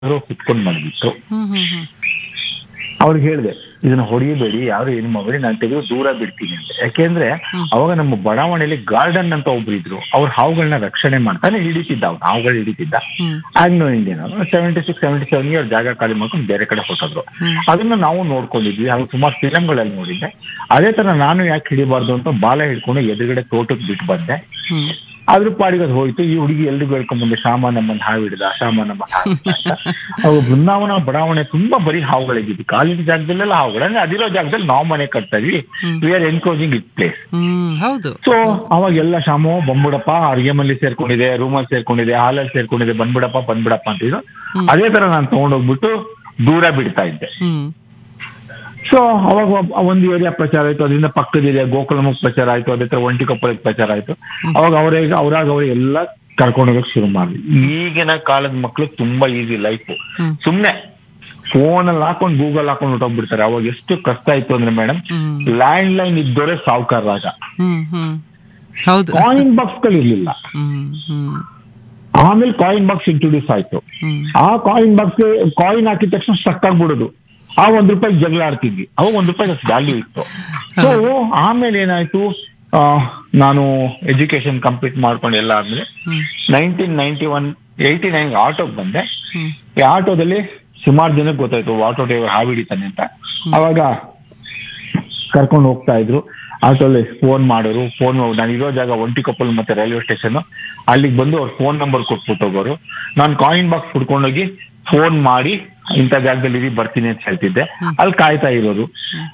ಕುತ್ಕೊಂಡ್ ಮಾಡಿಬಿಟ್ಟು ಹ್ಮ್ ಹ್ಮ್ ಹ್ಮ್ ಅವ್ರಿಗೆ ಹೇಳಿದೆ ಇದನ್ನ ಹೊಡಿಯಬೇಡಿ ಯಾರು ಏನು ಮಾಡಬೇಡಿ ನಾನು ತೆಗೆದು ದೂರ ಬಿಡ್ತೀನಿ ಅಂತ ಯಾಕೆಂದ್ರೆ ಅವಾಗ ನಮ್ಮ ಬಡಾವಣೆಯಲ್ಲಿ ಗಾರ್ಡನ್ ಅಂತ ಒಬ್ರು ಇದ್ರು ಅವ್ರ ಹಾವುಗಳನ್ನ ರಕ್ಷಣೆ ಮಾಡ್ತಾನೆ ಹಿಡಿತಿದ್ದ ಅವ್ನು ಹಾವುಗಳು ಹಿಡಿತಿದ್ದ ಹ್ಮ್ ಆಗ್ನೋ Indian seventy six seventy seven year ಜಾಗ ಖಾಲಿ ಮಾಡ್ಕೊಂಡು ಬೇರೆ ಕಡೆ ಹೊಟ್ಟೋದ್ರು ಅದನ್ನ ನಾವು ನೋಡ್ಕೊಂಡಿದ್ವಿ ಹಾಗೂ ಸುಮಾರು ಫಿಲಂಗಳಲ್ಲಿ ನೋಡಿದ್ದೆ ಅದೇ ತರ ನಾನು ಯಾಕೆ ಹಿಡಿಬಾರ್ದು ಅಂತ ಬಾಲ ಹಿಡ್ಕೊಂಡು ಎದುರುಗಡೆ ತೋಟಕ್ಕೆ ಬಿಟ್ಟು ಬಂದೆ ಹ್ಮ್ ಅದ್ರ ಪಾಡಿಗೆ ಅದು ಹೋಯ್ತು ಈ ಹುಡುಗಿ ಎಲ್ರಿಗೂ ಹೇಳ್ಕೊಂಡ್ ಬಂದೆ ಶಾಮ ನಮ್ಮನ್ನ ಹಾವು ಹಿಡಿದ ಶಾಮ ನಮ್ಮ ಹಾವು ಹಿಡ್ದ ಅಂತ. ಅವಾಗ ಬೃಂದಾವನ ಬಡಾವಣೆ ತುಂಬಾ ಬರೀ ಹಾವುಗಳಿದ್ವಿ ಕಾಲಿನ ಜಾಗದಲ್ಲೆಲ್ಲ ಹಾವುಗಳು ಅಂದ್ರೆ ಅದಿರೋ ಜಾಗದಲ್ಲಿ ನಾವು ಮನೆ ಕಟ್ತಾ ಇದ್ವಿ we are encroaching it place hmm ಹೌದು ಸೊ ಅವಾಗ ಎಲ್ಲ ಶಾಮು ಬಂದ್ಬಿಡಪ್ಪ ಅರ್ಗೆ ಮಲ್ಲಿ ಸೇರ್ಕೊಂಡಿದೆ ರೂಮಲ್ಲಿ ಸೇರ್ಕೊಂಡಿದೆ ಹಾಲಲ್ಲಿ ಸೇರ್ಕೊಂಡಿದೆ ಬಂದ್ಬಿಡಪ್ಪ ಬಂದ್ಬಿಡಪ್ಪ ಅಂತಿದ್ರು ಅದೇ ತರ ನಾನು ತಗೊಂಡೋಗ್ಬಿಟ್ಟು ದೂರ ಬಿಡ್ತಾ ಇದ್ದೆ ಹ್ಮ್ ಸೊ ಅವಾಗ ಒಬ್ಬ- ಒಂದು ಏರಿಯಾ ಪ್ರಚಾರ ಆಯ್ತು ಅದರಿಂದ ಪಕ್ಕದ ಏರಿಯಾ ಗೋಕುಲಮುಖ್ ಪ್ರಚಾರ ಆಯ್ತು ಅದೇ ತರ ಒಂಟಿ ಕೊಪ್ಪಳಕ್ಕೆ ಪ್ರಚಾರ ಆಯ್ತು ಅವಾಗ ಅವರೇ ಅವ್ರಾಗ ಅವ್ರು ಎಲ್ಲ ಕರ್ಕೊಂಡು ಹೋಗಕ್ ಶುರು ಮಾಡಿದ್ವಿ ಈಗಿನ ಕಾಲದ ಮಕ್ಳು ತುಂಬಾ ಈಸಿ ಲೈಫ್ ಹ್ಮ್. ಸುಮ್ನೆ ಫೋನ್ ಅಲ್ಲಿ ಹಾಕೊಂಡು ಗೂಗಲ್ ಹಾಕೊಂಡು ಹೊಟ್ಟೋಗ್ಬಿಡ್ತಾರೆ ಅವಾಗ ಎಷ್ಟು ಕಷ್ಟ ಆಯ್ತು ಅಂದ್ರೆ ಮೇಡಮ್ ಹ್ಮ್ ಲ್ಯಾಂಡ್ ಲೈನ್ ಇದ್ದೋರೆ ಸಾವುಕಾರರಾಗ ಹ್ಮ್ ಹ್ಮ್ ಹೌದು ಕಾಯಿನ್ ಬಾಕ್ಸ್ ಗಳು ಇರ್ಲಿಲ್ಲ ಹ್ಮ್ ಹ್ಮ್ ಆಮೇಲೆ ಕಾಯಿನ್ ಬಾಕ್ಸ್ ಇಂಟ್ರೊಡ್ಯೂಸ್ ಆಯ್ತು ಹ್ಮ್ ಆ ಕಾಯಿನ್ ಬಾಕ್ಸ್ ಕಾಯಿನ್ ಹಾಕಿದ ತಕ್ಷಣ ಸ್ಟಕ್ ಆಗ್ಬಿಡೋದು ಆ ಒಂದ್ ರೂಪಾಯಿ ಜಗಳ ಆಡ್ತಿದ್ವಿ ಅವಾಗ ಒಂದ್ ರೂಪಾಯಿ ವ್ಯಾಲ್ಯೂ ಇತ್ತು ಸೊ ಆಮೇಲೆ ಏನಾಯ್ತು ಆ, ನಾನು ಎಜುಕೇಶನ್ ಕಂಪ್ಲೀಟ್ ಮಾಡ್ಕೊಂಡು ಎಲ್ಲ ಆದ್ಮೇಲೆ ಹ್ಮ್ nineteen ninety one eighty nine ಆಟೋಗೆ ಬಂದೆ ಹ್ಮ್ ಈ ಆಟೋದಲ್ಲಿ ಸುಮಾರು ಜನಕ್ಕೆ ಗೊತ್ತಾಯ್ತು ಆಟೋ ಡ್ರೈವರ್ ಹಾವು ಹಿಡಿತಾನೆ ಅಂತ ಅವಾಗ ಕರ್ಕೊಂಡು ಹೋಗ್ತಾ ಇದ್ರು ಆಟೋಲ್ಲಿ ಫೋನ್ ಮಾಡೋರು ಫೋನ್ ನಾನು ಇರೋ ಜಾಗ ಒಂಟಿಕೊಪ್ಪಲ್ ಮತ್ತೆ ರೈಲ್ವೆ ಸ್ಟೇಷನ್ ಅಲ್ಲಿಗೆ ಬಂದು ಅವ್ರ ಫೋನ್ ನಂಬರ್ ಕೊಟ್ಬಿಟ್ಟು ಹೋಗೋರು ನಾನು ಕಾಯಿನ್ ಬಾಕ್ಸ್ ಹುಡ್ಕೊಂಡೋಗಿ ಫೋನ್ ಮಾಡಿ ಇಂಥ ಜಾಗದಲ್ಲಿ ಇರಿ ಬರ್ತೀನಿ ಅಂತ ಹೇಳ್ತಿದ್ದೆ ಅಲ್ಲಿ ಕಾಯ್ತಾ ಇರೋರು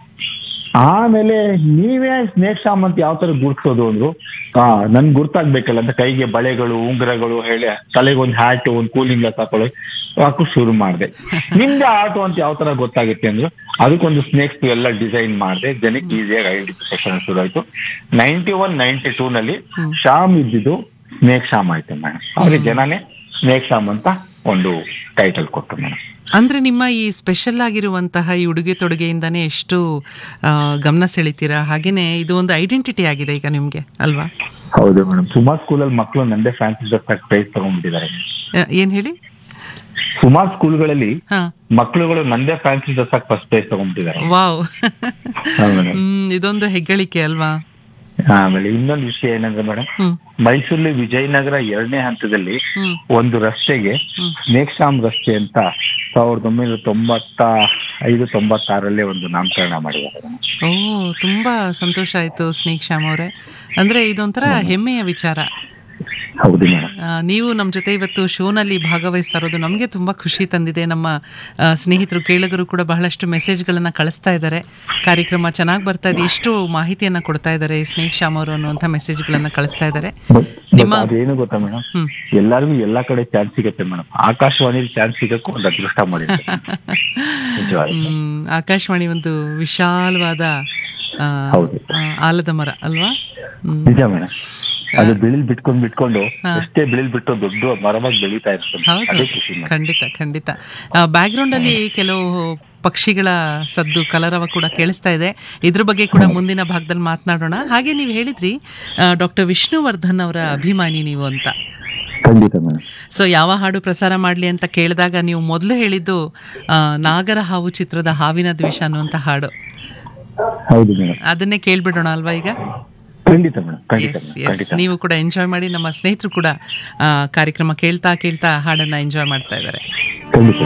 ಆಮೇಲೆ ನೀವೇ ಸ್ನೇಕ್ ಶಾಮ್ ಅಂತ ಯಾವ ತರ ಗುರ್ತಿಸೋದು ಅಂದ್ರು ಆ ನನ್ ಗುರ್ತಾಗ್ಬೇಕಲ್ಲ ಅಂತ ಕೈಗೆ ಬಳೆಗಳು ಉಂಗುರಗಳು ಹೇಳಿ ತಲೆಗೆ ಒಂದು ಹ್ಯಾಟ್ ಒಂದು ಕೂಲಿಂಗ್ ಗ್ಲಾಸ್ ಹಾಕೊಳ್ಳಿ ಹಾಕು ಶುರು ಮಾಡಿದೆ ನಿಮ್ದೆ ಆಟೋ ಅಂತ ಯಾವ ತರ ಗೊತ್ತಾಗುತ್ತೆ ಅಂದ್ರು ಅದಕ್ಕೊಂದು ಸ್ನೇಕ್ಸ್ ಎಲ್ಲ ಡಿಸೈನ್ ಮಾಡಿದೆ ಜನಕ್ಕೆ ಈಸಿಯಾಗಿ ಐಡೆಂಟಿಫಿಕೇಶನ್ ಶುರು ಆಯ್ತು ನೈನ್ಟಿ ಒನ್ ನೈನ್ಟಿ ಟೂ ನಲ್ಲಿ ಶಾಮ್ ಇದ್ದಿದ್ದು ಸ್ನೇಕ್ ಶಾಮ್ ಆಯ್ತು ಮೇಡಮ್ ಅವ್ರಿಗೆ ಜನನೇ ಸ್ನೇಕ್ ಶಾಮ್ ಅಂತ ಒಂದು ಟೈಟಲ್ ಕೊಟ್ಟು ಮೇಡಮ್ ಅಂದ್ರೆ ನಿಮ್ಮ ಈ ಸ್ಪೆಷಲ್ ಆಗಿರುವಂತಹ ಈ ಉಡುಗೆ ತೊಡುಗೆಯಿಂದಾನೇ ಎಷ್ಟು ಆ, ಗಮನ ಸೆಳಿತೀರಾ ಹಾಗೇನೆ ಇದು ಒಂದು ಐಡೆಂಟಿಟಿ ಆಗಿದೆ ಈಗ ನಿಮ್ಗೆ ಅಲ್ವಾ ಹೌದು ಮೇಡಮ್ ಸುಮಾರು ಸ್ಕೂಲಲ್ಲಿ ಮಕ್ಕಳು ನಂದೇ ಫ್ಯಾನ್ಸಿ ಡ್ರೆಸ್ ಹಾಕಿ ಪ್ರೈಸ್ ತಗೊಂಡ್ಬಿಟ್ಟಿದ್ದಾರೆ ಆ, ಏನ್ ಹೇಳಿ ಸುಮಾರು ಸ್ಕೂಲ್ಗಳಲ್ಲಿ ಹಾ ಮಕ್ಕಳುಗಳು ನಂದೇ ಫ್ಯಾನ್ಸಿ ಡ್ರೆಸ್ ಹಾಕಿ ಫಸ್ಟ್ ಪ್ರೈಸ್ ತಗೊಂಡ್ಬಿಟ್ಟಿದ್ದಾರೆ ವಾವ್ ಹೌದು ಮೇಡಮ್ ಹ್ಮ್ ಇದೊಂದು ಹೆಗ್ಗಳಿಕೆ ಅಲ್ವಾ ಆಮೇಲೆ ಇನ್ನೊಂದು ವಿಷಯ ಏನಂದ್ರೆ ಮೇಡಮ್ ಹ್ಮ್ ಮೈಸೂರಲ್ಲಿ ವಿಜಯನಗರ ಎರಡನೇ ಹಂತದಲ್ಲಿ ಹ್ಮ್ ಒಂದು ರಸ್ತೆಗೆ ಸ್ನೇಕ್ ಶಾಮ್ ರಸ್ತೆ ಅಂತ ಸಾವಿರದ ಒಂಬೈನೂರ ತೊಂಬತ್ತ ಐದು ತೊಂಬತ್ತಾರಲ್ಲೇ ಒಂದು ನಾಮಕರಣ ಮಾಡಿದ್ದಾರೆ madam. ಓ ತುಂಬಾ ಸಂತೋಷ ಆಯ್ತು ಸ್ನೇಕ್ ಶ್ಯಾಮ್ ಅವರೇ ಅಂದ್ರೆ ಇದೊಂಥರ ಹೆಮ್ಮೆಯ ವಿಚಾರ ಹೌದು ಮೇಡಮ್ ಆ, ನೀವು ನಮ್ಮ ಜೊತೆ ಇವತ್ತು ಶೋನಲ್ಲಿ ಭಾಗವಹಿಸ್ತಾ ಇರೋದು ನಮಗೆ ತುಂಬ ಖುಷಿ ತಂದಿದೆ ನಮ್ಮ ಆ, ಸ್ನೇಹಿತರು ಕೇಳಗರು ಕೂಡ ಬಹಳಷ್ಟು ಮೆಸೇಜ್ಗಳನ್ನು ಕಳಿಸ್ತಾ ಇದ್ದಾರೆ ಕಾರ್ಯಕ್ರಮ ಚೆನ್ನಾಗಿ ಬರ್ತಾ ಇದೆ ಎಷ್ಟು ಮಾಹಿತಿಯನ್ನು ಕೊಡ್ತಾ ಇದ್ದಾರೆ ಸ್ನೇಕ್ ಶ್ಯಾಮ್ ಅವರು ಅನ್ನುವಂಥ ಮೆಸೇಜ್ಗಳನ್ನು ಕಳಿಸ್ತಾ ಇದ್ದಾರೆ ನಿಮ್ಮ- ಅದೇನು ಗೊತ್ತಾ ಮೇಡಮ್ ಹ್ಮ್. ಎಲ್ಲರಿಗೂ ಎಲ್ಲಾ ಕಡೆ ಚಾನ್ಸ್ ಸಿಗತ್ತೆ ಮೇಡಮ್ ಆಕಾಶವಾಣಿಲಿ ಚಾನ್ಸ್ ಸಿಗಕ್ಕೂ ಒಂದು ಅದೃಷ್ಟ ಮಾಡಿದೆ ನಿಜವಾಗಿ ಹ್ಮ್, ಆಕಾಶವಾಣಿ ಒಂದು ವಿಶಾಲವಾದ ಆ, ಹೌದು. ಆ, ಆಲದ ಮರ ಅಲ್ವಾ ಹ್ಮ್. ನಿಜ ಮೇಡಮ್ ಅದು ಬಿಳಿಲ್ ಬಿಟ್ಕೊಂಡು ಬಿಟ್ಕೊಂಡು ಎಷ್ಟೇ ಬಿಳಿಲ್ ಬಿಟ್ಟು ದೊಡ್ಡ ಮರವಾಗಿ ಬೆಳೀತಾ ಇರ್ತದೆ ಹೌದು ಅದೇ ಖುಷಿ madam. ಖಂಡಿತ ಖಂಡಿತ ಬ್ಯಾಕ್ಗ್ರೌಂಡ್ ಅಲ್ಲಿ ಕೆಲವು ಪಕ್ಷಿಗಳ ಸದ್ದು ಕಲರವ ಕೂಡ ಕೇಳಿಸ್ತಾ ಇದೆ ಇದ್ರ ಬಗ್ಗೆ ಕೂಡ ಮುಂದಿನ ಭಾಗದಲ್ಲಿ ಮಾತನಾಡೋಣ ಹಾಗೆ ನೀವು ಹೇಳಿದ್ರಿ ಡಾಕ್ಟರ್ ವಿಷ್ಣುವರ್ಧನ್ ಅವರ ಅಭಿಮಾನಿ ನೀವು ಅಂತ ಖಂಡಿತ ಮೇಡಮ್ ಸೊ ಯಾವ ಹಾಡು ಪ್ರಸಾರ ಮಾಡಲಿ ಅಂತ ಕೇಳಿದಾಗ ನೀವು ಮೊದಲು ಹೇಳಿದ್ದು ಆ, ನಾಗರ ಹಾವು ಚಿತ್ರದ ಹಾವಿನ ದ್ವೇಷ ಅನ್ನುವಂಥ ಹಾಡು ಹೌದು ಮೇಡಮ್ ಅದನ್ನೇ ಕೇಳ್ಬಿಡೋಣ ಅಲ್ವಾ ಈಗ ಖಂಡಿತ ಮೇಡಮ್ ಖಂಡಿತ ಎಸ್ madam, ಎಸ್ ಖಂಡಿತ ನೀವು ಕೂಡ ಎಂಜಾಯ್ ಮಾಡಿ ನಮ್ಮ ಸ್ನೇಹಿತರು ಕೂಡ ಆ, ಕಾರ್ಯಕ್ರಮ ಕೇಳ್ತಾ ಕೇಳ್ತಾ ಹಾಡನ್ನ ಎಂಜಾಯ್ ಮಾಡ್ತಾ ಇದ್ದಾರೆ ಖಂಡಿತ